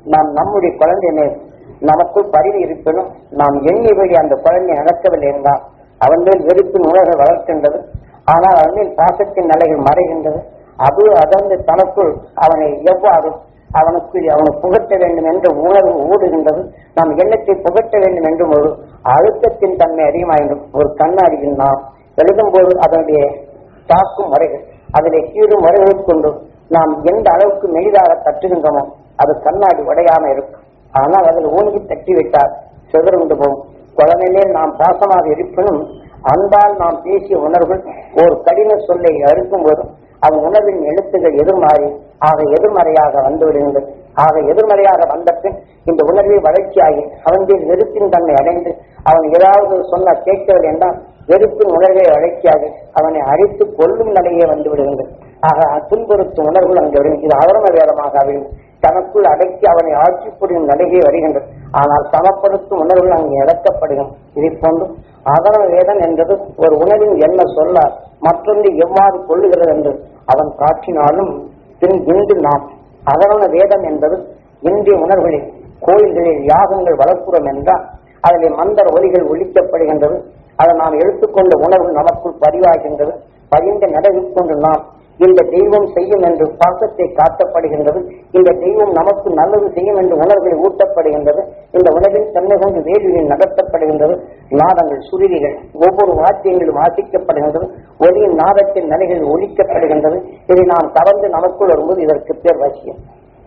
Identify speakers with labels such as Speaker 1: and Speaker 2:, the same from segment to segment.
Speaker 1: நாம் நம்முடைய குழந்தையினை நமக்குள் பரிவு இருப்பினும் நாம் எண்ணியபடி அந்த குழந்தை நடக்கவில்லை என்றால் அவன் மேல் வெறுப்பின் உணர்வை வளர்க்கின்றது ஆனால் அவன் மேல் பாசத்தின் நிலைகள் மறைகின்றது அது அதந்து தனக்குள் அவனை எவ்வாறு அவனுக்கு அவனை புகட்ட வேண்டும் என்ற உணர்வு ஊடுகின்றது நாம் எண்ணத்தை புகட்ட வேண்டும் என்றும் ஒரு அழுத்தத்தின் தன்மை அதிகமாகின்றது ஒரு கண்ணாடியில் நாம் எழுதும்போது அதனுடைய தாக்கும் முறைகள் அதிலே கீழும் முறைகள் கொண்டு நாம் எந்த அளவுக்கு மெலிதாக தட்டுகின்றோமோ அது கண்ணாடி உடையாம இருக்கும் ஆனால் அதில் ஊங்கி தட்டி விட்டால் சிதறுண்டு போகும் குழந்தையிலே நாம் பாசமாக இருப்பினும் அன்பால் நாம் பேசிய உணர்வுகள் ஒரு கடின சொல்லை அறுக்கும் போது அவன் உணர்வின் எழுத்துகள் எதிர்மாறி ஆக எதிர்மறையாக வந்து விடுகின்றது ஆக எதிர்மறையாக வந்த பின் இந்த உணர்வை வளர்ச்சியாகி அவன் மீது வெறுப்பின் தன்மை அடைந்து அவன் ஏதாவது சொன்ன கேட்கவில்லை என்றால் வெறுப்பின் உணர்வை வளர்ச்சியாகி அவனை அழித்து கொல்லும் நிலையே வந்து விடுகின்றது ஆக துன்புறுத்தும் உணர்வுகள் அங்கே வரும் இது அவரண வேதமாக அமையும் தனக்குள் அடக்கி அவனை ஆட்சி புரியும் நிலையே வருகின்றது ஆனால் சமப்படுத்தும் உணர்வுகள் அங்கே இழக்கப்படுகும் இதை போன்று அதன வேதன் என்பது ஒரு உணர்வின் என்ன சொல்ல மற்றொன்று எவ்வாறு கொள்ளுகிறது என்று அவன் காட்டினாலும் பின் இன்று நாம் அதன வேதம் என்பது இந்திய உணர்வுகளில் கோயில்களில் யாகங்கள் வளர்ப்புறம் என்றால் அதில் மந்தர ஒலிகள் ஒழிக்கப்படுகின்றது அதை நாம் எடுத்துக்கொண்ட உணர்வு நமக்குள் பதிவாகின்றது பதிந்த நடவில் கொண்டு நாம் இந்த தெய்வம் செய்யும் என்று பாசத்தை காட்டப்படுகின்றது இந்த தெய்வம் நமக்கு நல்லது செய்யும் என்று உணர்வுகளை ஊட்டப்படுகின்றது இந்த உணர்வின் தன்மை கொண்டு வேள்வியில் நடத்தப்படுகின்றது நாதங்கள் சுருதிகள் ஒவ்வொரு வாத்தியங்களும் வாசிக்கப்படுகின்றது ஒலியின் நாதத்தின் நிலைகள் ஒலிக்கப்படுகின்றது இதை நாம் கவர்ந்து நமக்குள் வரும்போது இதற்கு பேர் வசியம்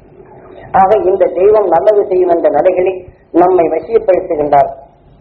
Speaker 1: ஆக இந்த தெய்வம் நல்லது செய்யும் என்ற நிலைகளில் நம்மை வசியப்படுத்துகின்றார்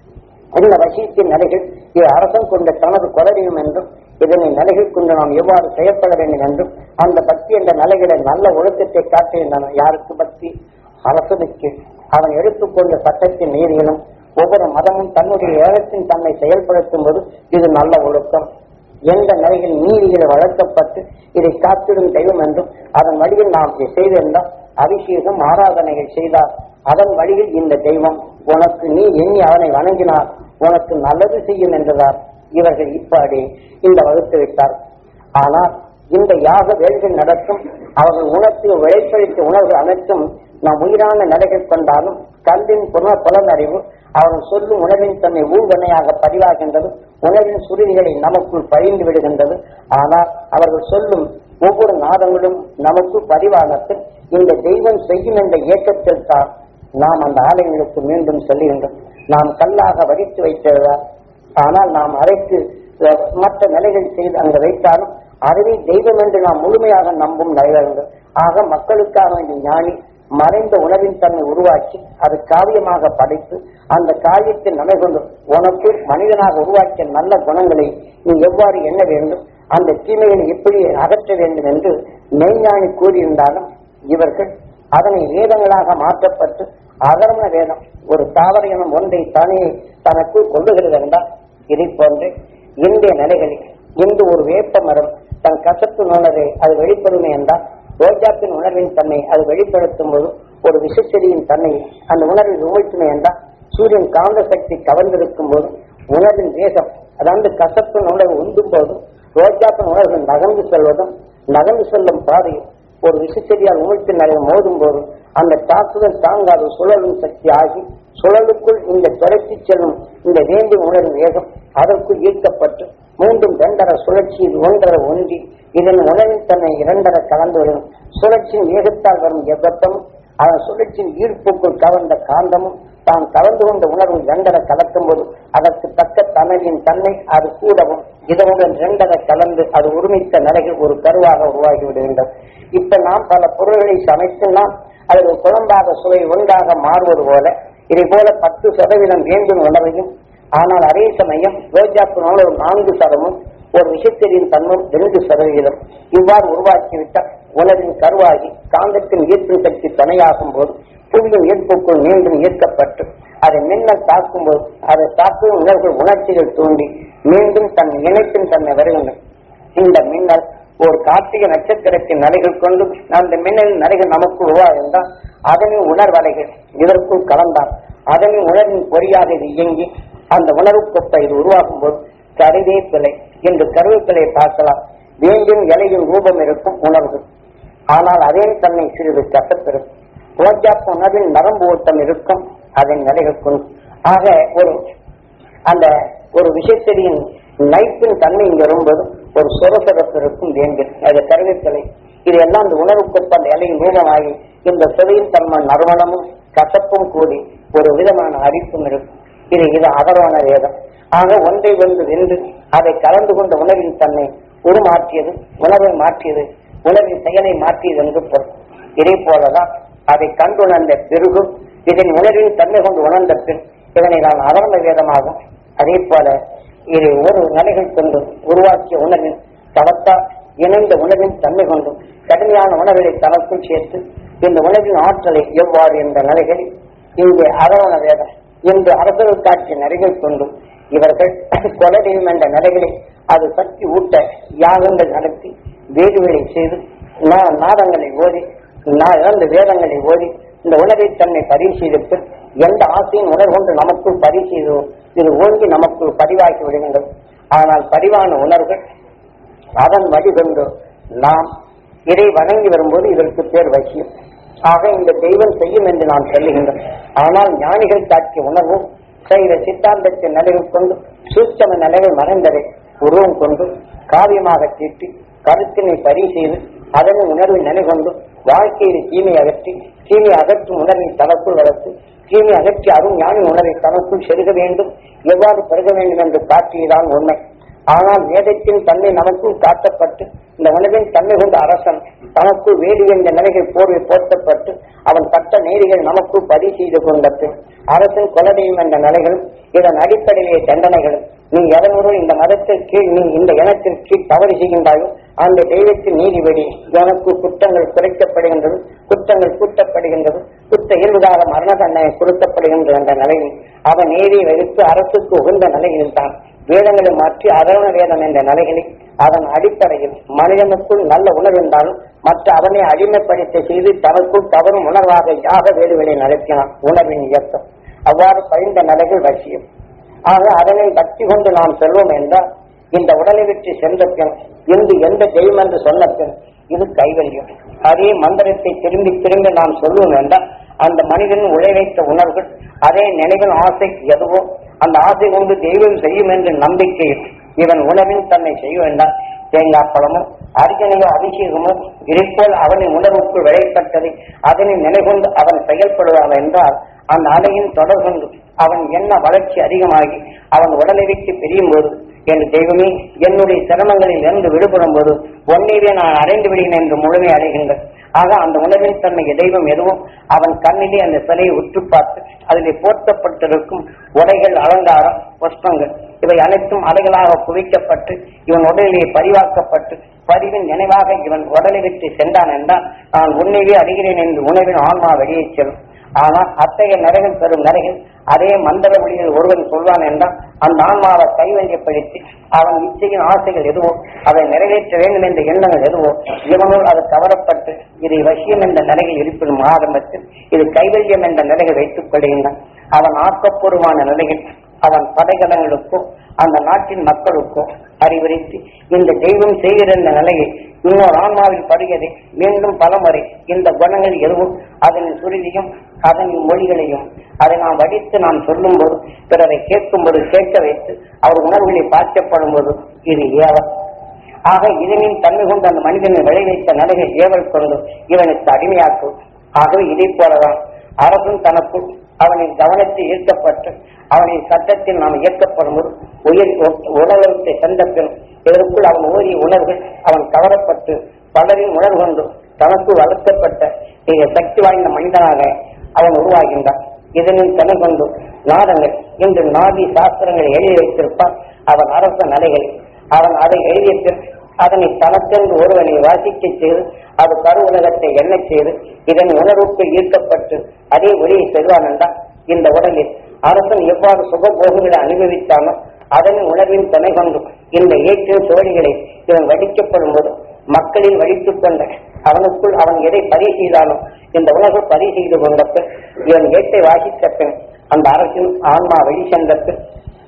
Speaker 1: இந்த வசியத்தின் நிலைகள் இது அரசன் கொண்ட தனது கொலரியும் என்றும் இதனை நிலைகள் கொண்டு நாம் எவ்வாறு செயல்பட வேண்டும் என்றும் அந்த பக்தி என்ற நிலைகளை நல்ல ஒழுக்கத்தை காட்டுகின்றன யாருக்கு பக்தி அரசனுக்கு அவன் எடுத்துக்கொண்ட சட்டத்தின் நீதிகளும் ஒவ்வொரு மதமும் தன்னுடைய ஏகத்தின் தன்னை செயல்படுத்தும் போது இது நல்ல ஒழுக்கம் எந்த நிலையில் நீதிகள் வளர்க்கப்பட்டு இதை காத்திடும் தெய்வம் என்றும் அதன் வழியில் நாம் இதை செய்திருந்தால் அபிஷேகம் ஆராதனைகள் செய்தார் அதன் வழியில் இந்த தெய்வம் உனக்கு நீ எண்ணி அவனை வணங்கினார் உனக்கு நல்லது செய்யும் என்றதார் இவர்கள் இப்பாடி இந்த வகுத்து விட்டார் ஆனால் இந்த யாக வேள்கள் நடக்கும் அவர்கள் உணர்த்து விளைப்பளித்த உணர்வு அனைத்தும் நாம் உயிரான நிலைகள் கொண்டாலும் கல்வின் புன புலனறிவு அவர்கள் சொல்லும் உணவின் தன்னை ஊழ்வனையாக பதிவாகின்றது உணவின் சுருதிகளை நமக்குள் பழிந்து விடுகின்றது ஆனால் அவர்கள் சொல்லும் ஒவ்வொரு நாதங்களும் நமக்கு பதிவானத்தில் இந்த தெய்வம் செய்யும் என்ற இயக்கத்தில் தான் நாம் அந்த ஆலயங்களுக்கு மீண்டும் செல்லுகின்றோம் நாம் கல்லாக வடித்து வைத்ததா ஆனால் நாம் அறைக்கு அஹ், மற்ற நிலைகள் செய்து அங்கு வைத்தாலும் அதுவே தெய்வம் என்று நாம் முழுமையாக நம்பும் நிலைகள் ஆக மக்களுக்காக வேண்டிய ஞானி மறைந்த உணவின் தன்னை உருவாக்கி அது காவியமாக படைத்து அந்த காவியத்தின் நமை கொண்டு உனக்கு மனிதனாக உருவாக்கிய நல்ல குணங்களை நீ எவ்வாறு எண்ண வேண்டும் அந்த தீமைகளை எப்படி அகற்ற வேண்டும் என்று மெய்ஞானி கூறியிருந்தாலும் இவர்கள் அதனை வேதங்களாக மாற்றப்பட்டு அகர்ம வேதம் ஒரு தாவர எனும் ஒன்றை தானே தனக்குள் கொள்ளுகிறது என்றால் இதை போன்று இந்திய நிலைகளில் இன்று ஒரு வேப்ப மரம் தன் கசப்பு உணர்வை அது வெளிப்படுமே என்றால் ரோஜாப்பின் உணர்வின் தன்மை அது வெளிப்படுத்தும் போது ஒரு விஷச்செடியின் தன்மை அந்த உணர்வில் உமிழ்த்துமே என்றால் சூரியன் காந்த சக்தி கவர்ந்திருக்கும் போது உணர்வின் வேகம் அதாவது கசப்பின் உணர்வு உந்தும் போது ரோஜாப்பின் உணர்வு நகர்ந்து செல்வதும் நகர்ந்து செல்லும் பாதையில் ஒரு விஷச்செடியால் உமிழ்த்து நிறைய மோதும் போது அந்த தாக்குதல் தாங்காத சுழலும் சக்தி ஆகி சுழலுக்குள் இந்த துரத்தி செல்லும் இந்த வேண்டிய உணர்வு வேகம் அதற்குள் ஈர்க்கப்பட்டு மீண்டும் இரண்டர சுழற்சியில் ஒன்றரை ஒன்றி இதன் உணர்வின் தன்னை இரண்டர கலந்து வரும் சுழற்சியின் வேகத்தால் வரும் எவ்வத்தமும் அதன் சுழற்சியின் ஈர்ப்புக்குள் கவர்ந்த காந்தமும் தான் கலந்து கொண்ட உணர்வு இரண்டர கலக்கும் போது அதற்கு தக்க தனலின் தன்மை அது கூடவும் இதனுடன் இரண்டர கலந்து அது ஒருமித்த நிலைகள் ஒரு கருவாக உருவாகி விடுகின்றது இப்ப நாம் பல பொருள்களை சமைத்து நாம் அதில் ஒரு குழம்பாக சுவை ஒன்றாக மாறுவது போல இதை போல பத்து சதவீதம் வேண்டும் உணவையும் ஆனால் அதே சமயம் ரோஜாப்பு ஒரு நான்கு சதமும் ஒரு விஷயத்தின் தன்மம் ரெண்டு சதவீதம் இவ்வாறு உருவாக்கிவிட்டால் உணவின் கருவாகி காந்தத்தின் ஈர்ப்பின் சக்தி துணையாகும் போது புவியின் ஈர்ப்புக்குள் மீண்டும் ஈர்க்கப்பட்டு அதை மின்னல் தாக்கும் போது அதை தாக்கும் உணர்வுகள் உணர்ச்சிகள் தூண்டி மீண்டும் தன் இணைப்பின் தன்மை வருகின்றன இந்த மின்னல் ஒரு கார்த்திகை நட்சத்திரத்தின் நடைகள் கொண்டு அந்த மின்னலின் நடைகள் நமக்கு உருவாகின்றால் அதனின் உணர்வலைகள் இதற்குள் கலந்தால் அதனின் உணர்வின் பொறியாக இது இயங்கி அந்த உணர்வு கொப்பை இது உருவாகும் போது கருவேப்பிலை என்று கருவேப்பிலையை பார்க்கலாம் வேண்டும் இலையின் ரூபம் இருக்கும் உணர்வு ஆனால் அதே தன்னை சிறிது கசப்பிருக்கும் ரோஜாப்பு உணர்வின் நரம்பு ஓட்டம் இருக்கும் அதன் நிலைகள் கொண்டு ஆக ஒரு அந்த ஒரு விஷயத்தடியின் நைப்பின் தன்மை இங்க வரும்போது ஒரு சொரசொரப்பு இருக்கும் வேண்டியது அது கருவேப்பிலை இது எல்லாம் அந்த உணர்வுக்கு அந்த இலையின் மூலமாகி இந்த சுவையின் தன்மை நறுமணமும் கசப்பும் கூடி ஒரு விதமான அரிப்பும் இருக்கும் இது இது அகரவான வேதம் ஆக ஒன்றை ஒன்று வென்று அதை கலந்து கொண்ட உணவின் தன்மை உருமாற்றியது உணவை மாற்றியது உணவின் செயலை மாற்றியது என்று பொருள் இதே போலதான் அதை கண்டுணர்ந்த பிறகு இதன் உணர்வின் தன்மை கொண்டு உணர்ந்த பின் இதனை நான் அகர்ந்த வேதமாகும் அதே போல இது ஒரு நிலைகள் கொண்டு உருவாக்கிய உணர்வின் தளத்தால் இணைந்த உணர்வின் தன்மை கொண்டும் கடுமையான உணர்வுகளை தனக்குள் சேர்த்து இந்த உணர்வின் ஆற்றலை எவ்வாறு என்ற நிலைகளில் இங்கே அரவண வேதம் இன்று அரசர்கள் காட்சிய நிலைகள் கொண்டும் இவர்கள் கொலடையும் என்ற நிலைகளை அது சக்தி ஊட்ட யாகங்கள் நடத்தி வேடுகளை செய்து நா- நாதங்களை ஓதி நா- இறந்த வேதங்களை ஓதி இந்த உணவை தன்னை பரிசீலித்து எந்த ஆசையும் உணர்கொண்டு நமக்குள் பரிசீலோ இது ஓங்கி நமக்குள் பதிவாக்கி விடுகின்றது ஆனால் பதிவான உணர்வுகள் அதன் வழிகொண்டு நாம் இதை வணங்கி வரும்போது இதற்கு பேர் வசியம் ஆக இந்த தெய்வம் செய்யும் என்று நாம் சொல்லுகின்றோம் ஆனால் ஞானிகள் காட்டிய உணர்வும் செய்த சித்தாந்தத்தின் நிலைகள் கொண்டு சூட்சம நிலைகள் மறைந்ததை உருவம் கொண்டு காவியமாக தீட்டி கருத்தினை சரி செய்து அதனை உணர்வின் நிலை கொண்டு வாழ்க்கையில் தீமை அகற்றி தீமை அகற்றும் உணர்வை தனக்குள் வளர்த்து தீமை அகற்றி அரும் ஞானி உணர்வை தனக்குள் செருக வேண்டும் எவ்வாறு பெருக வேண்டும் என்று காட்டியதான் உண்மை ஆனால் வேதத்தின் தன்மை நமக்குள் காட்டப்பட்டு இந்த உணவின் தன்மை கொண்ட அரசன் தனக்குள் வேலி என்ற நிலைகள் போர்வை போர்த்தப்பட்டு அவன் கட்ட நேரிகள் நமக்குள் பதிவு செய்து கொண்ட பின் அரசன் கொலடையும் என்ற நிலைகளும் இதன் அடிப்படையிலே தண்டனைகளும் நீ எதனோடு இந்த மதத்தின் கீழ் நீ இந்த இனத்தின் கீழ் தவறு செய்கின்றாயோ அந்த தெய்வத்தின் நீதிபடி எனக்கு குற்றங்கள் குறைக்கப்படுகின்றது குற்றங்கள் கூட்டப்படுகின்றது குற்ற இயல்புகால மரண தண்டனை கொடுக்கப்படுகின்றது என்ற நிலையில் அவன் நீதி வைத்து அரசுக்கு உகந்த நிலையில் தான் வேதங்களை மாற்றி அதர்வண வேதம் என்ற நிலைகளில் அதன் அடிப்படையில் மனிதனுக்குள் நல்ல உணர்வு இருந்தாலும் மற்ற அவனை அடிமைப்படுத்த செய்து தனக்குள் தவறும் உணர்வாக யாக வேடுகளை நடத்தினான் உணர்வின் இயக்கம் அவ்வாறு பழிந்த நிலைகள் வசியம் ஆக அதனை பக்தி கொண்டு நாம் செல்வோம் என்றால் இந்த உடலை விட்டு சென்ற பின் இன்று எந்த தெய்வம் என்று சொன்ன பின் இது கைவல்யம் அதே மந்திரத்தை திரும்பி திரும்பி நாம் சொல்லுவோம் என்றால் அந்த மனிதன் உழைவைத்த உணர்வுகள் அதே நினைவின் ஆசை எதுவோ அந்த ஆசை கொண்டு தெய்வம் செய்யும் என்ற நம்பிக்கையில் இவன் உணவின் தன்னை செய்ய வேண்டாம் தேங்காய் பழமும் அர்ஜனையோ அபிஷேகமோ இதைப்போல் அவனின் உணர்வுக்குள் விளைப்பட்டதை அதனை நினைகொண்டு அவன் செயல்படுவான் என்றால் அந்த அலையின் தொடர் கொண்டு அவன் என்ன வளர்ச்சி அதிகமாகி அவன் உடலை விட்டு பிரியும் போது என் தெய்வமே என்னுடைய சிரமங்களில் இருந்து விடுபடும் போது ஒன்னையே நான் அடைந்து விடுகிறேன் என்று முழுமை அடைகின்றது ஆக அந்த உணர்வின் தன்மை தெய்வம் எதுவும் அவன் கண்ணிலே அந்த சிலையை உற்று பார்த்து அதிலே போர்த்தப்பட்டிருக்கும் உடைகள் அலங்காரம் புஷ்பங்கள் இவை அனைத்தும் அலைகளாக குவிக்கப்பட்டு இவன் உடலிலே பதிவாக்கப்பட்டு பதிவின் நினைவாக இவன் உடலை விட்டு சென்றான் என்றால் நான் உன்னையே அடைகிறேன் என்று உணவின் ஆன்மா வெளியே செல்லும் ஆனால் அத்தகைய நரகம் பெறும் நரகில் அதே மந்திர வழியில் ஒருவன் சொல்வான் என்றால் அந்த ஆன்மாவை கைவல்யப்படுத்தி அவன் இச்சையின் ஆசைகள் எதுவோ அதை நிறைவேற்ற வேண்டும் என்ற எண்ணங்கள் எதுவோ இவனுள் அது கவரப்பட்டு இதை வசியம் என்ற நிலையில் இருப்பினும் ஆரம்பத்தில் இது கைவல்யம் என்ற நிலையில் வைத்துக் கொள்கின்றான் அவன் ஆக்கப்பூர்வமான நிலையில் அவன் படைகலங்களுக்கோ அந்த நாட்டின் மக்களுக்கோ அறிவுரைத்து இந்த தெய்வம் செய்கிற இந்த நிலையை இன்னொரு ஆன்மாவில் படுகிறதை மீண்டும் பலமுறை இந்த குணங்கள் எதுவும் அதன் சுருதியும் அதன் மொழிகளையும் அதை நாம் வடித்து நாம் சொல்லும்போது பிறரை கேட்கும்போது கேட்க வைத்து அவர் உணர்வுகளை பார்க்கப்படும் போது இது ஏவல் ஆக இதனின் தன்மை கொண்டு அந்த மனிதனை விளைவித்த நிலையை ஏவல் கொண்டு இவனுக்கு அடிமையாக்கும் ஆகவே இதை போலதான் அரசும் தனக்குள் அவனின் கவனத்தை ஈர்க்கப்பட்டு அவனின் சட்டத்தில் நாம் இயக்கப்படும் போது உயிர் உணர்வுக்கு சென்ற பின் இதற்குள் அவன் ஓதிய உணர்வுகள் அவன் கவரப்பட்டு பலரின் உணர்வு கொண்டு தனக்கு வளர்க்கப்பட்ட மிக சக்தி வாய்ந்த மனிதனாக அவன் உருவாகின்றான் இதனின் தனி கொண்டு நாதங்கள் இன்று நாதி சாஸ்திரங்களை எழுதி வைத்திருப்பான் அவன் அரச நிலைகளில் அவன் அதை எழுதிய பின் அதனை தனக்கென்று ஒருவனை வாசிக்க செய்து அது கரு உலகத்தை எண்ணச் செய்து இதன் உணர்வுக்கு ஈர்க்கப்பட்டு அதே ஒளியை செல்வான் என்றால் இந்த உடலில் அரசன் எவ்வாறு சுகபோகங்களை அனுபவித்தானோ அதன் உணர்வின் துணை கொண்டு இந்த ஏற்றின் சோழிகளை இவன் வடிக்கப்படும் போது மக்களில் வடித்துக் கொண்ட அவனுக்குள் அவன் எதை பதிவு செய்தானோ இந்த உலகு பதிவு செய்து கொண்ட பின் இவன் ஏட்டை வாசித்த பின் அந்த அரசின் ஆன்மா வழி சென்ற பின்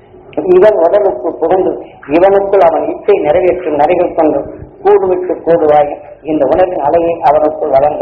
Speaker 1: இவன் உடலுக்கு புகுந்து இவனுக்குள் அவன் இச்சை நிறைவேற்றும் நிறைகள் கொண்டு கூடு விட்டு கூடுவாகி இந்த உணவின் அலையை அவனுக்குள் வளர்ந்தது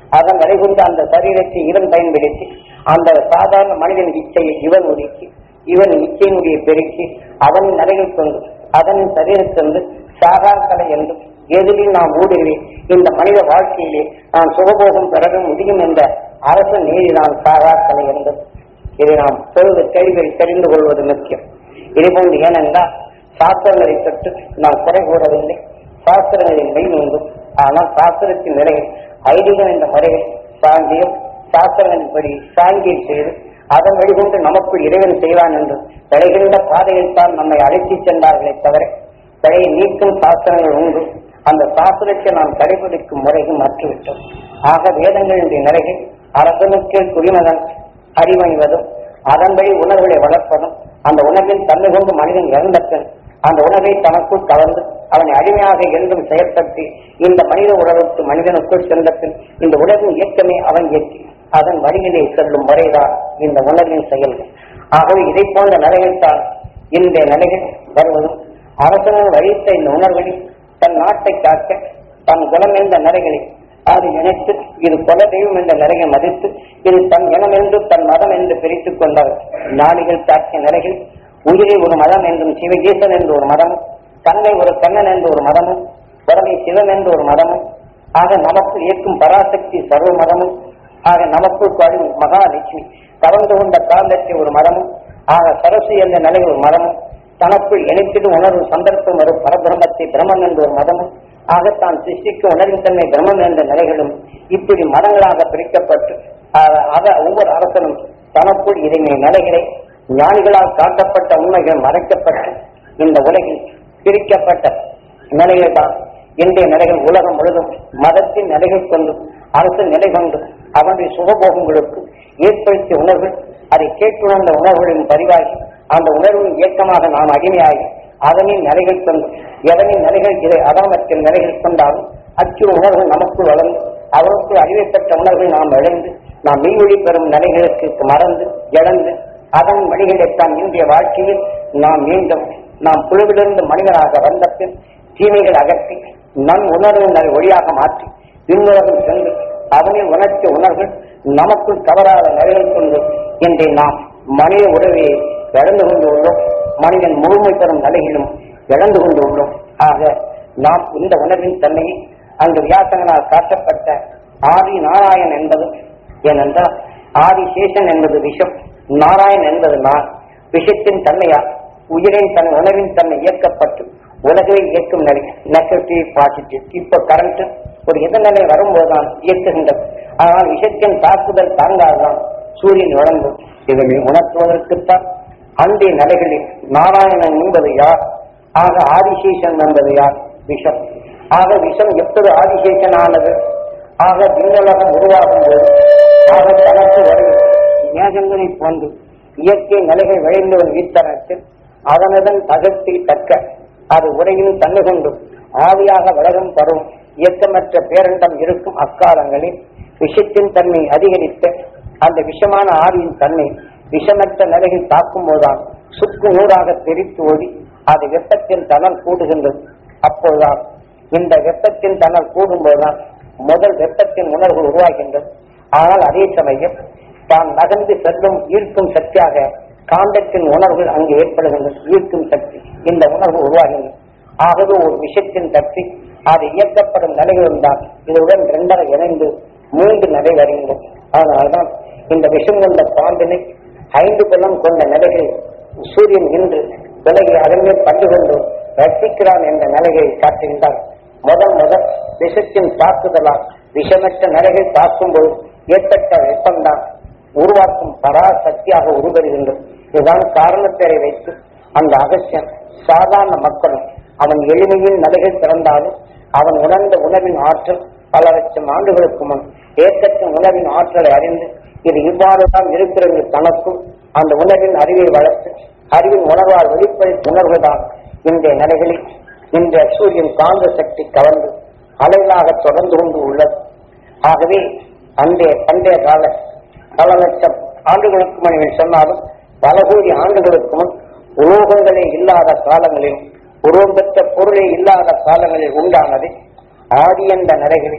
Speaker 1: அதன் வரைகொண்டு அந்த சரீரத்தை இவன் பயன்படுத்தி அந்த சாதாரண மனிதன் இச்சையை இவன் ஒதுக்கி இவன் இச்சையினுடைய பெருக்கி அதன் நிலையை கொண்டு அதன் சரீரத்தொன்று சாகார்கலை என்றும் எதிரில் நாம் ஊடுகிறேன் இந்த மனித வாழ்க்கையிலே நான் சுகபோகம் பெறவும் முடியும் என்ற அரசு நீதி நான் சாகார்கலை என்றும் இதை நாம் சொல்வது கேள்வியை தெரிந்து கொள்வது முக்கியம் இதுபோன்று ஏனென்றால் சாஸ்திரங்களை தொட்டு நாம் குறை கூறவில்லை சாஸ்திரங்களின் மெய் உண்டும் ஆனால் சாஸ்திரத்தின் நிலையில் ஐதீகம் என்ற முறையில் சாங்கியம் சாஸ்திரங்களின்படி சாங்கியம் செய்து அதன் வழிகொண்டு நமக்குள் இறைவன் செய்வான் என்று விளைகின்ற பாதையில் தான் நம்மை அழைத்துச் சென்றார்களே தவிர பிழையை நீக்கும் சாஸ்திரங்கள் உண்டு அந்த சாஸ்திரத்தை நாம் கடைபிடிக்கும் முறையும் மற்றுவிட்டோம் ஆக வேதங்களினுடைய நிலையில் அரசனுக்கு குடிமகன் அறிவணிவதும் அதன்படி உணர்வுகளை வளர்ப்பதும் அந்த உணர்வின் தன்மை கொண்டு மனிதன் இறந்த பின் அந்த உணர்வை தனக்குள் கவர்ந்து அவனை அடிமையாக என்றும் செயற்படுத்தி இந்த மனித உணர்வுக்கு மனிதனுக்குள் சென்ற பின் இந்த உணர்வின் இயக்கமே அவன் இயக்கி அதன் வழியிலே செல்லும் முறைதான் இந்த உணர்வின் செயல்கள் ஆகவே இதை போன்ற நிலைகள்தான் இந்த நிலைகள் வருவதும் அரசனால் வழித்த இந்த உணர்வுகளில் தன் நாட்டை காக்க தன் குணம் என்ற நிலைகளை அது நினைத்து இது கொல தெய்வம் என்ற நிலையை மதித்து இது தன் இனம் என்று தன் மதம் என்று பிரித்துக் கொண்டார் நாடுகள் தாக்கிய நிலைகள் உயிரை ஒரு மதம் என்றும் சிவகேசன் என்று ஒரு மதமும் தன்னை ஒரு கண்ணன் என்று ஒரு மதமும் உடலை சிவன் என்று ஒரு மதமும் ஆக நமக்கு இயக்கும் பராசக்தி சர்வ மதமும் ஆக நமக்குள் கழுவும் மகாலட்சுமி கவர்ந்து கொண்ட காலத்தை ஒரு மதமும் ஆக சரசு என்ற நிலை ஒரு மதமும் தனக்குள் இணைத்திடும் உணர்வு சந்தர்ப்பம் வரும் பரபிரமத்தை பிரமன் என்ற ஒரு மதமும் ஆக தான் சிருஷ்டிக்கும் உணர்வின் தன்மை பிரமன் என்ற நிலைகளும் இப்படி மதங்களாக பிரிக்கப்பட்டு ஆக ஆக ஒவ்வொரு அரசனும் தனக்குள் இறைமை நிலைகளை ஞானிகளால் காட்டப்பட்ட உண்மைகள் மறைக்கப்பட்டு இந்த உலகில் பிரிக்கப்பட்ட நிலைகள் தான் இன்றைய நிலைகள் உலகம் முழுதும் மதத்தின் நிலைகள் கொண்டு அரசு நிலை கொண்டு அவனுடைய சுகபோகங்களுக்கு ஏற்படுத்திய உணர்வு அதை கேட்டுணர்ந்த உணர்வுகளின் பதிவாகி அந்த உணர்வின் இயக்கமாக நாம் அடிமையாகி அதனின் நிலைகள் கொண்டு எதனின் நிலைகள் இதை அதாமத்தின் நிலைகள் கொண்டாலும் அச்சு உணர்வு நமக்குள் வளர்ந்து அவருக்கு அறிவைப்பட்ட உணர்வை நாம் இழந்து நாம் மெய்வழி பெறும் நிலைகளுக்கு மறந்து இழந்து அதன் வழிகளைத்தான் இன்றைய வாழ்க்கையில் நாம் மீண்டும் நாம் புழுவிலிருந்து மனிதனாக வந்த பின் தீமைகள் அகற்றி நம் உணர்வுகளை ஒளியாக மாற்றி விண்ணுலகம் சென்று அதனில் உணர்ச்சிய உணர்வுகள் நமக்குள் கவராத நிலைகள் கொண்டு இன்றை நாம் மனித உறவை இழந்து கொண்டு உள்ளோம் மனிதன் முழுமை பெறும் நிலையிலும் இழந்து கொண்டு உள்ளோம் ஆக நாம் இந்த உணர்வின் தன்மையை அங்கு வியாசகனால் காட்டப்பட்ட ஆதி நாராயண் என்பது ஏனென்றால் ஆதி சேஷன் என்பது விஷம் நாராயண் என்பது நான் விஷத்தின் தன்மையா உயிரின் தன் உணவின் தன்மை இயக்கப்பட்டு உலகை இயக்கும் நிலை நெகட்டிவ் பாசிட்டிவ் இப்போ கரண்ட் ஒரு எதிர்நிலை வரும்போதுதான் இயக்குகின்றது ஆனால் விஷத்தின் தாக்குதல் தாங்காதான் சூரியன் வழங்கும் இதனை உணர்த்துவதற்குத்தான் அன்றைய நிலைகளில் நாராயணன் என்பது யார் ஆக ஆதிசேஷன் என்பது யார் விஷம் ஆக விஷம் எப்போது ஆதிசேஷன் ஆனது ஆக விண்ணுலகம் உருவாகும் போது ஆக தனக்கு வரும் மேகங்களை போன்று இயற்கை நிலைகள் விளைந்து வரும் ஈத்தனத்தில் அதனுடன் தகர்த்தி தக்க அது உரையும் தன்னை கொண்டு ஆவியாக விலகும் பரும் இயக்கமற்ற பேரண்டம் இருக்கும் அக்காலங்களில் விஷத்தின் தன்மை அதிகரித்து அந்த விஷமான ஆவியின் தன்மை விஷமற்ற நிலையில் தாக்கும் போதுதான் சுக்கு நூறாக தெரித்து ஓடி அது வெப்பத்தின் தணல் கூடுகின்றது அப்போதுதான் இந்த வெப்பத்தின் தணல் கூடும்போதுதான் முதல் வெப்பத்தின் உணர்வு உருவாகின்றது ஆனால் அதே சமயம் தான் நகர்ந்து செல்லும் ஈர்க்கும் சக்தியாக காந்தத்தின் உணர்வுகள் அங்கு ஏற்படுகின்றது ஈர்க்கும் சக்தி இந்த உணர்வு உருவாகின்றது ஆகவே ஒரு விஷயத்தின் சக்தி அது இயக்கப்படும் நிலைகளும் தான் இதனுடன் இரண்டரை இணைந்து மூன்று நிலை வருகின்றது அதனால்தான் இந்த விஷம் கொண்ட பாம்பினை ஐந்து குலம் கொண்ட நிலைகள் சூரியன் இன்று உலகை அதன்மே பண்டு கொண்டு ரசிக்கிறான் என்ற நிலையை காட்டுகின்றார் முதல் முதல் விஷத்தின் தாக்குதலால் விஷமற்ற நிலைகள் தாக்கும்போது ஏற்பட்ட வெப்பம்தான் உருவாக்கும் பராசக்தியாக உருவருகின்றது இதுதான் காரணப்பேரை வைத்து அந்த அகசியம் சாதாரண மக்களும் அவன் எளிமையின் நிலைகள் பிறந்தாலும் அவன் உணர்ந்த உணவின் ஆற்றல் பல லட்சம் ஆண்டுகளுக்கு முன் ஏக்கத்தின் உணவின் ஆற்றலை அறிந்து இது இவ்வாறுதான் இருக்கிறது தனக்கும் அந்த உணர்வின் அறிவை வளர்த்து அறிவின் உணர்வால் வெளிப்படுத்த உணர்வுதான் இன்றைய நிலைகளில் இந்த சூரியன் காந்த சக்தி கவர்ந்து அலைகளாக தொடர்ந்து கொண்டு உள்ளது ஆகவே அன்றைய பண்டைய கால பல லட்சம் ஆண்டுகளுக்கு முன் நீங்கள் சொன்னாலும் பல கோடி ஆண்டுகளுக்கு முன் உலோகங்களே இல்லாத காலங்களில் உருவம் பெற்ற பொருளே இல்லாத காலங்களில் உண்டானது ஆதி என்ற நிலைகளில்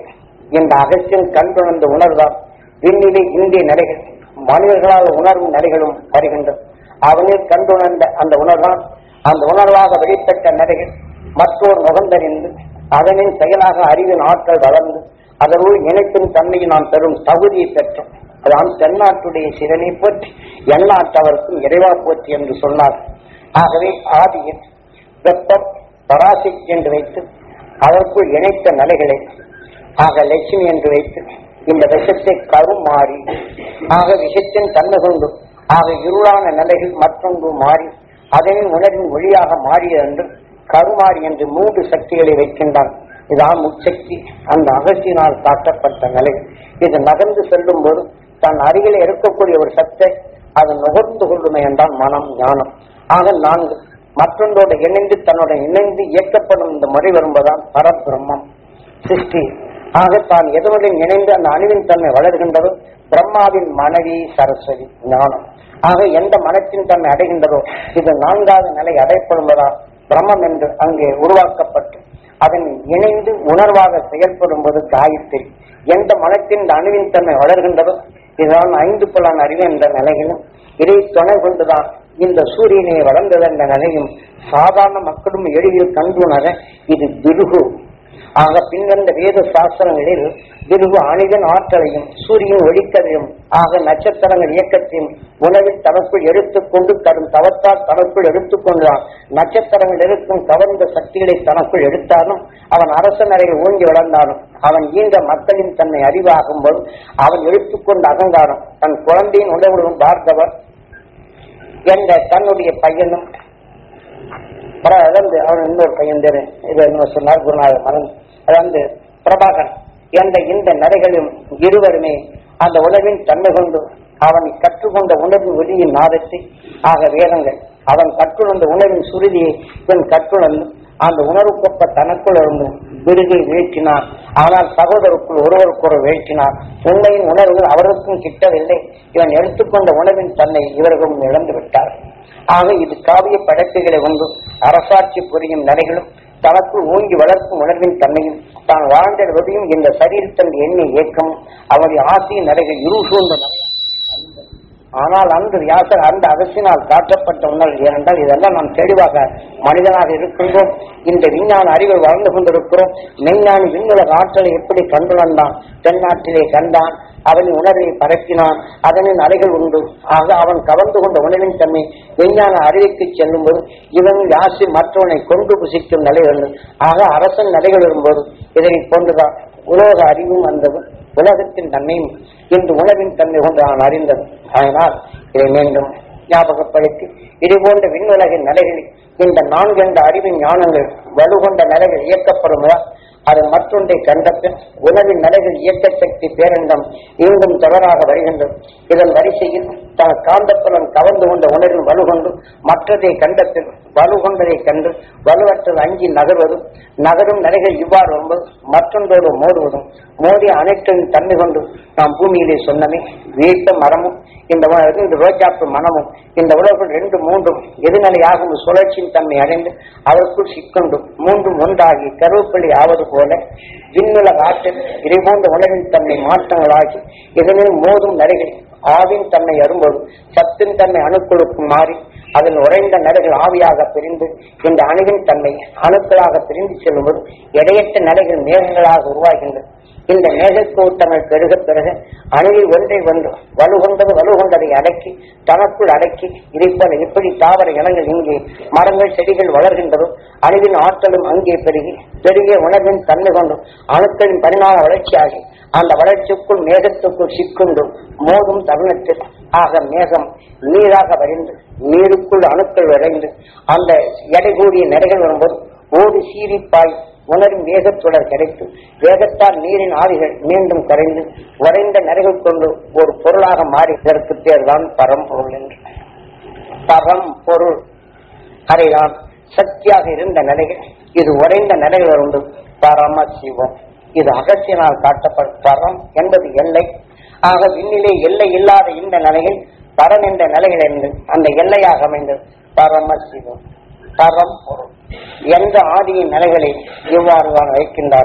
Speaker 1: இந்த அகத்தின் கண்டுணர்ந்த உணர்வால் விண்ணிலே இந்திய நிலைகள் மனிதர்களால் உணர்வும் நிலைகளும் வருகின்றது அவனில் கண்டுணர்ந்த அந்த உணர்வால் அந்த உணர்வாக வெளிப்பட்ட நிலைகள் மற்றொரு நுகர்ந்தறிந்து அதனின் செயலாக அறிவின் ஆற்றல் வளர்ந்து அதனுள் இணைக்கும் தன்மையை நாம் பெறும் தகுதியை பெற்றோம் அதான் தென்னாட்டுடைய சிறனை போற்றி எந்நாட்டவருக்கும் இறைவா போற்றி என்று சொன்னார் ஆகவே ஆதியில் வெப்பம் பராசிக் என்று வைத்து அதற்குள் இணைத்த நிலைகளை ஆக லட்சுமி என்று வைத்து இந்த விஷத்தை கருமாறி ஆக விஷத்தின் தன்மை கொண்டு ஆக இருளான நிலைகள் மற்றொன்று மாறி அதனின் உணர்வின் ஒளியாக மாறிய என்று கருமாறி என்று மூன்று சக்திகளை வைக்கின்றான் இதான் முச்சக்தி அந்த அகசியினால் காட்டப்பட்ட நிலை இது நகர்ந்து செல்லும் போது தன் அருகில் இருக்கக்கூடிய ஒரு சத்தை அது நுகர்ந்து கொள்ளுமே என்றால் மனம் ஞானம் ஆக நான்கு மற்றொன்றோடு இணைந்து தன்னோட இணைந்து இயக்கப்படும் இந்த முறை வரும்போதுதான் பரபிரம்மம் சிருஷ்டி ஆக தான் எதனுடன் இணைந்து அந்த அணுவின் தன்மை வளர்கின்றதோ பிரம்மாவின் மனைவி சரஸ்வதி ஞானம் ஆக எந்த மனத்தின் தன்மை அடைகின்றதோ இது நான்காவது நிலை அடைப்படுவதா பிரம்மம் என்று அங்கே உருவாக்கப்பட்டு அதன் இணைந்து உணர்வாக செயல்படும் போது காயத்ரி எந்த மனத்தின் இந்த அணுவின் தன்மை வளர்கின்றதோ இதுதான் ஐந்து புலன் அறிவு என்ற நிலையிலும் இதை துணை கொண்டுதான் இந்த சூரியனை வளர்ந்தது என்ற நிலையும் சாதாரண மக்களும் எளிதில் கண்டுணர இது திருகு ஆக பின்வந்த வேத சாஸ்திரங்களில் திருகு அணிதன் ஆற்றலையும் சூரியன் ஒளிக்கதையும் ஆக நட்சத்திரங்கள் இயக்கத்தையும் உணவில் தனக்குள் எடுத்துக்கொண்டு தரும் தவத்தால் தனக்குள் எடுத்துக்கொண்டுதான் நட்சத்திரங்கள் இருக்கும் கவர்ந்த சக்திகளை தனக்குள் எடுத்தாலும் அவன் அரச நிறையில் ஓங்கி வளர்ந்தாலும் அவன் ஈன்ற மக்களின் தன்னை அறிவாகும்போது அவன் எடுத்துக்கொண்ட அகங்காரம் தன் குழந்தையின் உணவுடன் பார்த்தவர் என்ற தன்னுடைய பையனும் அப்புறம் அதாவது அவன் இன்னொரு பையன் பேரு இது என்ன சொன்னார் குருநாதர் மறந்து அதாவது பிரபாகர் என்ற இந்த நடைகளும் இருவருமே அந்த உணவின் தன்மை கொண்டு அவன் கற்றுக்கொண்ட உணவின் ஒளியின் நாதத்தை ஆக வேதங்கள் அவன் கற்றுணர்ந்த உணவின் சுருதியை இவன் கற்றுணர்ந்து அந்த உணர்வுக்கொப்ப தனக்குள் இருந்து விருதை வீழ்த்தினார் ஆனால் சகோதரருக்குள் ஒருவருக்கொரு வீழ்த்தினார் உண்மையின் உணர்வுகள் அவருக்கும் கிட்டவில்லை இவன் எடுத்துக்கொண்ட உணவின் தன்னை இவர்களும் இழந்து விட்டார் ஆக இது காவிய படைப்புகளை ஒன்று அரசாட்சி புரியும் நிலைகளும் தனக்குள் ஓங்கி வளர்க்கும் உணர்வின் தன்மையும் தான் வாழ்ந்த விதையும் இந்த சரீரத்தன் எண்ணெய் இயக்கமும் அவருடைய ஆசையின் நிலைகள் இருள் சூழ்ந்த நிலை ஆனால் அன்று வியாசர் அந்த அரசினால் காட்டப்பட்ட உணர்வு ஏனென்றால் இதெல்லாம் நாம் தெளிவாக மனிதனாக இருக்கின்றோம் இந்த விஞ்ஞான அறிவை வளர்ந்து கொண்டிருக்கிறோம் மெய்ஞானி விண்ணுலக ஆற்றலை எப்படி கண்டுணர்ந்தான் தென்னாட்டிலே கண்டான் அவனின் உணர்வை பரப்பினான் அதனின் அலைகள் உண்டு ஆக அவன் கவர்ந்து கொண்ட உணவின் தன்மை விஞ்ஞான அறிவிக்கு செல்லும்போது இவன் யாசி மற்றவனை கொண்டு புசிக்கும் நிலை வேண்டும் ஆக அரசன் நிலைகள் வரும்போது இதனை போன்றுதான் உலோக அறிவும் வந்தது உலகத்தின் தன்மையும் இன்று உணவின் தன்மை கொண்டு நான் அறிந்தது அதனால் இதை மீண்டும் ஞாபகப்படுத்தி இது போன்ற விண்ணுலகின் நிலைகளில் இந்த நான்கு என்ற அறிவின் ஞானங்கள் வலுகொண்ட நிலைகள் இயக்கப்படுவதால் அது மற்றொன்றை கண்டபின் உணவின் நிலைகள் இயக்க சக்தி பேரண்டம் மீண்டும் தொடராக வருகின்றது இதன் வரிசையில் தன் காந்தப்புலன் கவர்ந்து கொண்ட உணர்வில் வலுகொண்டு மற்றதை கண்டபின் வலுகொண்டதை கண்டு வலுவற்றது அஞ்சி நகர்வதும் நகரும் நிலைகள் இவ்வாறு வரும்போது மற்றொன்றோடு மோதுவதும் மோதி அனைத்தின் தன்மை கொண்டு நாம் பூமியிலே சொன்னமே வீட்ட மரமும் இந்த உ- இந்த ரோஜாப்பு மனமும் இந்த உலகில் ரெண்டு மூன்றும் எதிர்நிலையாகும் சுழற்சியின் தன்மை அடைந்து அதற்குள் சிக்கொண்டு மூன்றும் ஒன்றாகி கருவேப்பிலை ஆவது போல விண்ணுலக ஆற்றில் இறைபோன்ற உணவின் தன்மை மாற்றங்களாகி இதனில் மோதும் நரைகள் ஆவின் தன்மை அரும்போது சத்தின் தன்மை அணுக்களுக்கும் மாறி அதில் உறைந்த நடைகள் ஆவியாக பிரிந்து இந்த அணுவின் தன்மை அணுக்களாக பிரிந்து செல்லும்போது எடையற்ற நடைகள் மேகங்களாக உருவாகின்றது இந்த மேகக்கூட்டங்கள் பெருக பெருக அணுவில் ஒன்றை ஒன்று வலுகொண்டது வலுகொண்டதை அடக்கி தனக்குள் அடக்கி இதைப்போல எப்படி தாவர இனங்கள் இங்கே மரங்கள் செடிகள் வளர்கின்றதோ அணுவின் ஆற்றலும் அங்கே பெருகி பெருகிய உணர்வின் தன்மை கொண்டும் அணுக்களின் பரிணாம வளர்ச்சியாகி அந்த வளர்ச்சிக்குள் மேகத்துக்குள் சிக்குண்டு மோதும் தருணத்தில் ஆக மேகம் நீராக வரைந்து நீருக்குள் அணுக்கள் விரைந்து அந்த எடை கூடிய நிறைகள் வரும்போது ஓடி சீரிப்பாய் உணரும் வேகத்துடன் கிடைத்து வேகத்தால் நீரின் ஆவிகள் மீண்டும் கரைந்து உறைந்த நிறைகள் கொண்டு ஒரு பொருளாக மாறி இதற்கு பேர்தான் பரம்பொருள் என்று பரம்பொருள் அதைதான் சக்தியாக இருந்த நிலைகள் இது உறைந்த நிலைகள் உண்டு பரம சிவம் இது அகத்தியனால் காட்டப்படும் பரம் என்பது எல்லை ஆக விண்ணிலே எல்லை இல்லாத இந்த நிலையில் பரம் என்ற நிலைகள் என்று அந்த எல்லையாக அமைந்தது பரம சிவம் பரம் பொருள் என்ற ஆதியின் நிலைகளை இவ்வாறு தான் வைக்கின்றார்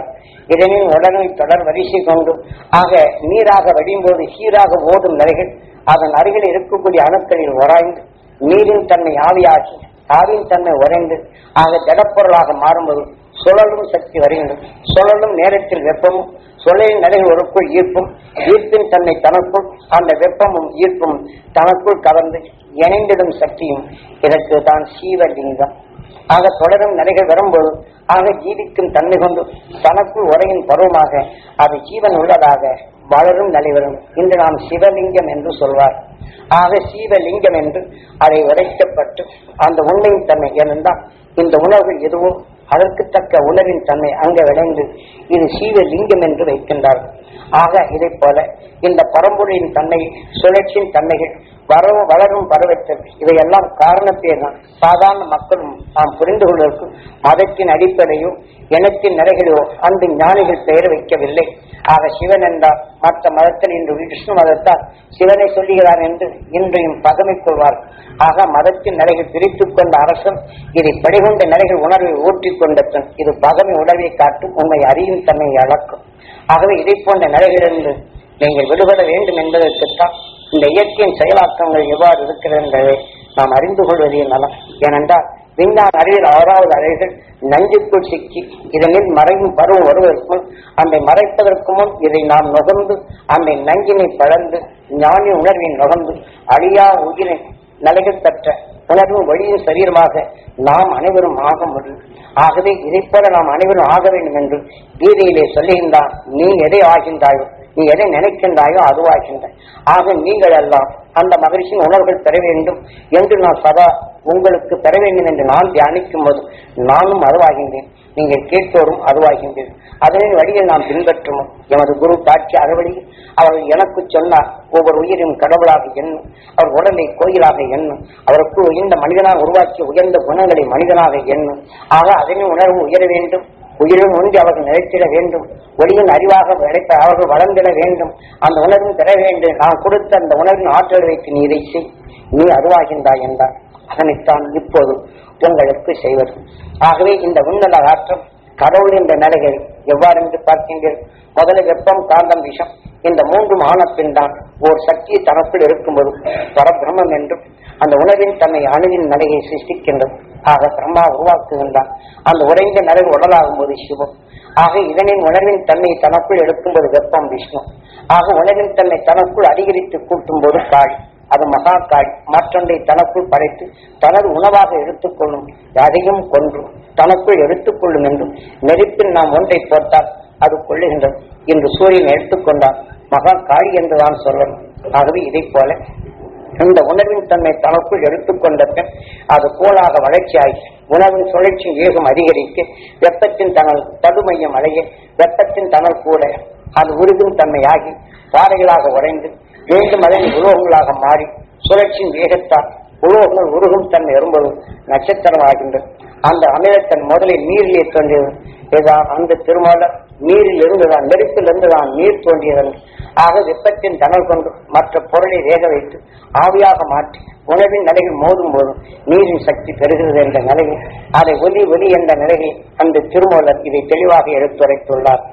Speaker 1: இதனின் உடலில் தொடர் வரிசை கொண்டு ஆக நீராக வடியும் போது சீராக ஓடும் நிலைகள் அதன் அருகில் இருக்கக்கூடிய அணுக்களில் உராய்ந்து நீரின் தன்மை ஆவியாகி ஆவின் தன்மை உறைந்து ஆக ஜடப்பொருளாக மாறும்போது சுழலும் சக்தி வருகின்றது சுழலும் நேரத்தில் வெப்பமும் சுழலின் நிலையில் ஒருக்குள் ஈர்ப்பும் ஈர்ப்பின் தன்னை தனக்குள் அந்த வெப்பமும் ஈர்ப்பும் தனக்குள் கலந்து இணைந்திடும் சக்தியும் இதற்கு தான் சீவலிங்கம் ஆக தொடரும் நிலைகள் வரும்போது ஆக ஜீவிக்கும் தன்மை கொண்டு தனக்குள் உரையின் பருவமாக அது ஜீவன் உள்ளதாக வளரும் நிலை வரும் இன்று நாம் சிவலிங்கம் என்று சொல்வார் ஆக சீவலிங்கம் என்று அதை உரைக்கப்பட்டு அந்த உண்மையின் தன்மை ஏனென்றால் இந்த உணவுகள் எதுவும் அதற்கு தக்க உணவின் தன்மை அங்கே விளைந்து இது சீவலிங்கம் என்று வைக்கின்றார்கள் ஆக இதை போல இந்த பரம்பொருளின் தன்மை சுழற்சியின் தன்மைகள் வரும் வளரும் பருவத்தில் இவையெல்லாம் காரணத்தே தான் சாதாரண மக்களும் நாம் புரிந்து கொள்வதற்கு மதத்தின் அடிப்படையோ இனத்தின் நிலைகளோ அந்த ஞானிகள் பெயர் வைக்கவில்லை ஆக சிவன் என்றார் மற்ற மதத்தில் இன்று விஷ்ணு மதத்தால் சிவனை சொல்லுகிறார் என்று இன்றையும் பகமை கொள்வார் ஆக மதத்தின் நிலைகள் பிரித்துக் கொண்ட அரசன் இதை படிகொண்ட நிலைகள் உணர்வை ஊற்றிக் கொண்ட பின் இது பகமை உணர்வை காட்டும் உண்மை அறியும் தன்மையை அளக்கும் ஆகவே இதை போன்ற நிலைகளிலிருந்து நீங்கள் விடுபட வேண்டும் என்பதற்குத்தான் இந்த இயற்கையின் செயலாக்கங்கள் எவ்வாறு இருக்கிறது என்பதை நாம் அறிந்து கொள்வதே நலம் ஏனென்றால் விஞ்ஞான அறிவியல் ஆறாவது அறைகள் நஞ்சுக்குள் சிக்கி இதனில் மறையும் பருவம் வருவதற்குள் அந்த மறைப்பதற்கு முன் இதை நாம் நுகர்ந்து அந்த நஞ்சினை பழந்து ஞானி உணர்வின் நுகர்ந்து அழியா உயிரை நிலைகள் பெற்ற உணர்வும் வழியின் சரீரமாக நாம் அனைவரும் ஆக முடியும் ஆகவே இதைப் போல நாம் அனைவரும் ஆக வேண்டும் என்று கீதையிலே சொல்லுகின்றான் நீ எதை ஆகின்றாயோ நீ எதை நினைக்கின்றாயோ அதுவாகின்றாய் ஆக நீங்கள் எல்லாம் அந்த மகிழ்ச்சியின் உணர்வுகள் பெற வேண்டும் என்று நான் சதா உங்களுக்கு பெற வேண்டும் என்று நான் தியானிக்கும் போது நானும் அதுவாகின்றேன் நீங்கள் கேட்போரும் அதுவாகின்றேன் அதனின் வழியில் நாம் பின்பற்றும் எமது குரு காட்சி அறுவழியில் அவர்கள் எனக்கு சொன்னார் ஒவ்வொரு உயிரும் கடவுளாக எண்ணும் அவர் உடலை கோயிலாக எண்ணும் அவருக்கு உயர்ந்த மனிதனாக உருவாக்கிய உயர்ந்த குணங்களை மனிதனாக எண்ணும் ஆக அதனின் உணர்வு உயர வேண்டும் உயிரும் ஒன்றி அவர்கள் நிலைத்திட வேண்டும் ஒளியின் அறிவாக நினைத்த அவர்கள் வளர்ந்திட வேண்டும் அந்த உணர்வும் பெற வேண்டும் நான் கொடுத்த அந்த உணர்வின் ஆற்றல் வைத்து நீ இதை செய் நீ அருவாகின்றாய் என்றார் அதனைத்தான் இப்போது உங்களுக்கு செய்வது ஆகவே இந்த உன்னத ஆற்றம் கடவுள் என்ற நிலைகள் எவ்வாறு என்று பார்க்கின்றீர்கள் முதல்ல வெப்பம் காந்தம் விஷம் இந்த மூன்றும் ஆன பின் தான் ஓர் சக்தி தனக்குள் இருக்கும்போது பரபிரம்மம் என்றும் அந்த உணவின் தன்னை அணுவின் நிலையை சிருஷ்டிக்கின்றது ஆக பிரம்மா உருவாக்குகின்றான் அந்த உறைந்த நிலை உடலாகும் போது சிவம் ஆக இதனின் உணர்வின் தன்னை தனக்குள் எடுக்கும்போது வெப்பம் விஷ்ணு ஆக உணவின் தன்னை தனக்குள் அதிகரித்து கூட்டும் போது காளி அது மகா காளி மற்றொன்றை தனக்குள் படைத்து தனது உணவாக எடுத்துக்கொள்ளும் அதையும் கொன்றும் தனக்குள் எடுத்துக்கொள்ளும் என்றும் நெருப்பில் நாம் ஒன்றை போட்டால் அது கொள்ளுகின்றது இன்று சூரியன் எடுத்துக்கொண்டால் மகா காளி என்றுதான் சொல்லணும் ஆகவே இதைப் போல இந்த உணர்வின் தன்மை தனக்குள் எடுத்துக்கொண்ட பின் அது கோலாக வளர்ச்சியாகி உணவின் சுழற்சி வேகம் அதிகரிக்க வெப்பத்தின் தனல் படுமையம் அடைய வெப்பத்தின் தனல் கூட அது உருகும் தன்மையாகி பாறைகளாக உடைந்து மீண்டும் அதன் உலோகங்களாக மாறி சுழற்சியின் வேகத்தால் உலோகங்கள் உருகும் தன்மை வரும்போது நட்சத்திரமாகின்றது அந்த அமிலத்தன் முதலில் நீரிலே தோன்றியது இதுதான் அந்த திருமலர் நீரில் இருந்துதான் நெருப்பில் இருந்துதான் நீர் தோன்றியது ஆக வெப்பத்தின் தணல் கொண்டு மற்ற பொருளை வேக வைத்து ஆவியாக மாற்றி உணவின் நிலையில் மோதும் போது நீரின் சக்தி பெறுகிறது என்ற நிலையில் அதை ஒலி ஒலி என்ற நிலையில் அந்த திருமூலர் இதை தெளிவாக எடுத்துரைத்துள்ளார்